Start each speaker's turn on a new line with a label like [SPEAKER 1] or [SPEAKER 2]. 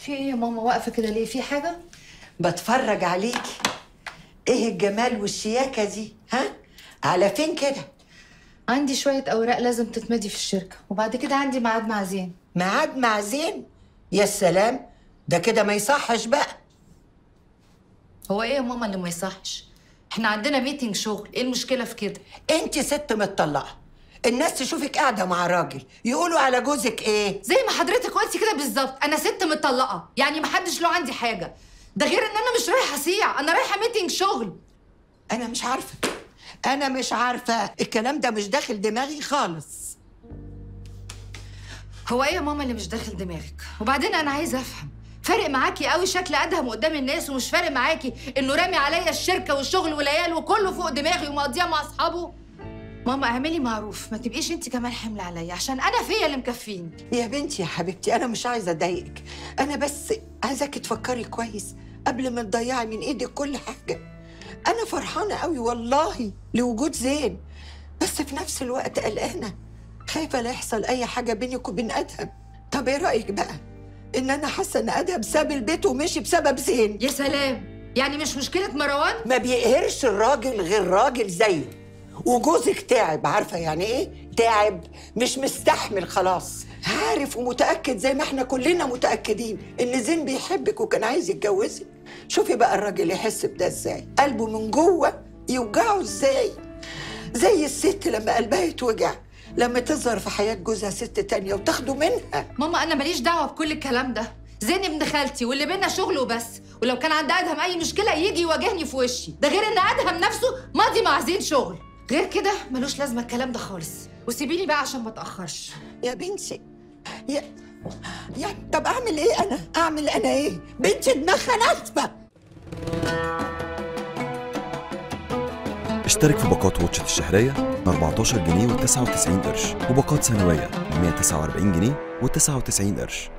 [SPEAKER 1] في ايه يا ماما واقفه كده ليه في حاجه
[SPEAKER 2] بتفرج عليكي ايه الجمال والشياكه دي ها على فين كده
[SPEAKER 1] عندي شويه اوراق لازم تتمدي في الشركه وبعد كده عندي ميعاد مع زين
[SPEAKER 2] ميعاد مع زين يا سلام ده كده ما يصحش بقى
[SPEAKER 1] هو ايه يا ماما اللي ما يصحش احنا عندنا ميتنج شغل ايه المشكله في كده
[SPEAKER 2] انت ست متطلقه الناس تشوفك قاعده مع راجل يقولوا على جوزك ايه
[SPEAKER 1] زي ما حضرتك قلتي كده بالظبط انا ست مطلقه يعني محدش له عندي حاجه ده غير ان انا مش رايحه اصيع انا رايحه ميتنج شغل
[SPEAKER 2] انا مش عارفه انا مش عارفه الكلام ده مش داخل دماغي خالص
[SPEAKER 1] هو ايه يا ماما اللي مش داخل دماغك وبعدين انا عايزه افهم فارق معاكي قوي شكل ادهم قدام الناس ومش فارق معاكي انه رامي عليا الشركه والشغل والعيال وكله فوق دماغي ومقضيها مع اصحابه ماما اعملي معروف ما تبقيش انت كمان حمل عليا عشان انا فيا اللي مكفيني
[SPEAKER 2] يا بنتي يا حبيبتي انا مش عايزه اضايقك انا بس عايزاكي تفكري كويس قبل ما تضيعي من ايدك كل حاجه انا فرحانه قوي والله لوجود زين بس في نفس الوقت قلقانه خايفه لا يحصل اي حاجه بينك وبين ادهم طب ايه رايك بقى ان انا حاسه ان ادهم ساب البيت ومشي بسبب زين
[SPEAKER 1] يا سلام يعني مش مشكله مروان
[SPEAKER 2] ما بيقهرش الراجل غير راجل زيه وجوزك تعب عارفه يعني ايه تعب مش مستحمل خلاص عارف ومتاكد زي ما احنا كلنا متاكدين ان زين بيحبك وكان عايز يتجوزك شوفي بقى الراجل يحس بده ازاي قلبه من جوه يوجعه ازاي زي الست لما قلبها يتوجع لما تظهر في حياه جوزها ست تانية وتاخده منها
[SPEAKER 1] ماما انا ماليش دعوه بكل الكلام ده زين ابن خالتي واللي بينا شغل وبس ولو كان عند ادهم اي مشكله يجي يواجهني في وشي ده غير ان ادهم نفسه ماضي مع زين شغل غير كده ملوش لازمه الكلام ده خالص وسيبيني بقى عشان ما اتاخرش
[SPEAKER 2] يا بنتي يا يا طب اعمل ايه انا اعمل انا ايه بنتي دماغها ناشفه
[SPEAKER 3] اشترك في باقات واتشت الشهرية ب 14 جنيه و99 قرش وباقات سنوية ب 149 جنيه و99 قرش